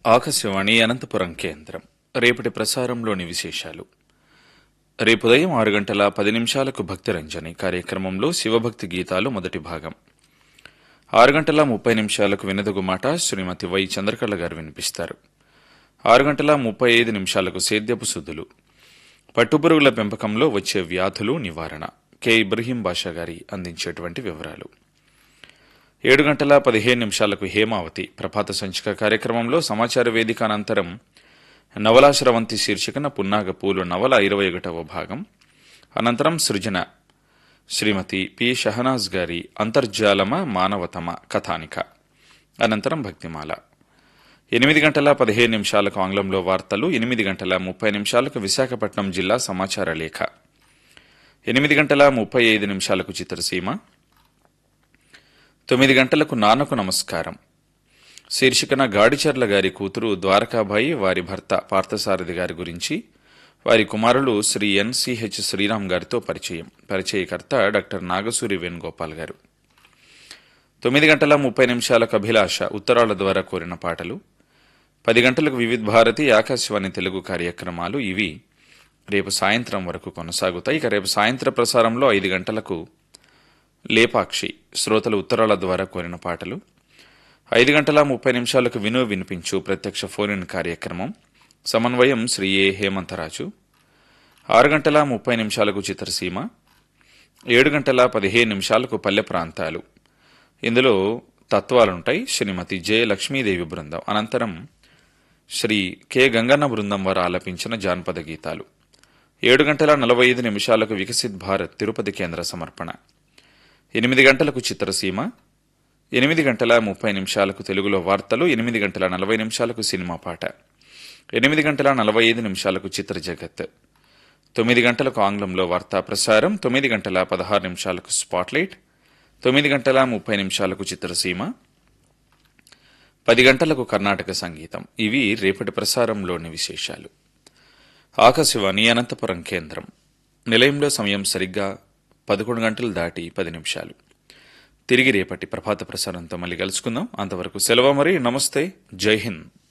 ఆకాశవాణి అనంతపురం కేంద్రం రేపటి ప్రసారంలోని విశేషాలు రేపు ఉదయం ఆరు గంటల పది నిమిషాలకు భక్తిరంజని కార్యక్రమంలో శివభక్తి గీతాలు మొదటి భాగం ఆరు గంటల ముప్పై నిమిషాలకు వినదగు మాట శ్రీమతి వై చంద్రకళ గారు వినిపిస్తారు ఆరు గంటల ముప్పై ఐదు నిమిషాలకు సేద్యపు సుద్దులు పట్టుపురుగుల పెంపకంలో వచ్చే వ్యాధులు నివారణ కె ఇబ్రహీం బాషా గారి అందించేటువంటి వివరాలు ఏడు గంటల పదిహేను నిమిషాలకు హేమావతి ప్రభాత సంచిక కార్యక్రమంలో సమాచార వేదిక అనంతరం నవలాశ్రవంతి శీర్షికన పున్నాగ పూలు నవల ఇరవై ఒకటవ భాగం అనంతరం సృజన శ్రీమతి పి షహనాజ్ గారి అంతర్జాలమ మానవతమ కథానిక అనంతరం భక్తిమాల ఎనిమిది గంటల పదిహేను నిమిషాలకు ఆంగ్లంలో వార్తలు ఎనిమిది గంటల ముప్పై నిమిషాలకు విశాఖపట్నం జిల్లా సమాచార లేఖ ఎనిమిది గంటల ముప్పై ఐదు నిమిషాలకు చిత్రసీమ తొమ్మిది గంటలకు నాన్నకు నమస్కారం శీర్షికన గాడిచర్ల గారి కూతురు ద్వారకాబాయి వారి భర్త పార్థసారథి గారి గురించి వారి కుమారులు శ్రీ ఎన్సిహెచ్ శ్రీరామ్ గారితో పరిచయం పరిచయకర్త డాక్టర్ నాగసూరి వేణుగోపాల్ గారు తొమ్మిది గంటల ముప్పై నిమిషాలకు అభిలాష ఉత్తరాల ద్వారా కోరిన పాటలు పది గంటలకు వివిధ భారతి ఆకాశవాణి తెలుగు కార్యక్రమాలు ఇవి రేపు సాయంత్రం వరకు కొనసాగుతాయి ఇక రేపు సాయంత్ర ప్రసారంలో ఐదు గంటలకు లేపాక్షి శ్రోతలు ఉత్తరాల ద్వారా కోరిన పాటలు ఐదు గంటల ముప్పై నిమిషాలకు విను వినిపించు ప్రత్యక్ష ఫోన్ ఇన్ కార్యక్రమం సమన్వయం శ్రీ ఏ హేమంతరాజు ఆరు గంటల ముప్పై నిమిషాలకు చిత్రసీమ ఏడు గంటల పదిహేను నిమిషాలకు పల్లె ప్రాంతాలు ఇందులో తత్వాలుంటాయి శ్రీమతి జె లక్ష్మీదేవి బృందం అనంతరం శ్రీ కె గంగన్న బృందం వారు ఆలపించిన జానపద గీతాలు ఏడు గంటల నలభై ఐదు నిమిషాలకు వికసిత్ భారత్ తిరుపతి కేంద్ర సమర్పణ ఎనిమిది గంటలకు చిత్రసీమ ఎనిమిది గంటల ముప్పై నిమిషాలకు తెలుగులో వార్తలు ఎనిమిది గంటల నలభై నిమిషాలకు సినిమా పాట ఎనిమిది గంటల నలభై ఐదు నిమిషాలకు చిత్ర జగత్ తొమ్మిది గంటలకు ఆంగ్లంలో వార్తా ప్రసారం తొమ్మిది గంటల పదహారు నిమిషాలకు స్పాట్లైట్ తొమ్మిది గంటల ముప్పై నిమిషాలకు చిత్రసీమ పది గంటలకు కర్ణాటక సంగీతం ఇవి రేపటి ప్రసారంలోని విశేషాలు ఆకాశవాణి అనంతపురం కేంద్రం నిలయంలో సమయం సరిగ్గా పదకొండు గంటలు దాటి పది నిమిషాలు తిరిగి రేపటి ప్రభాత ప్రసారంతో మళ్ళీ కలుసుకుందాం అంతవరకు సెలవు మరి నమస్తే జై హింద్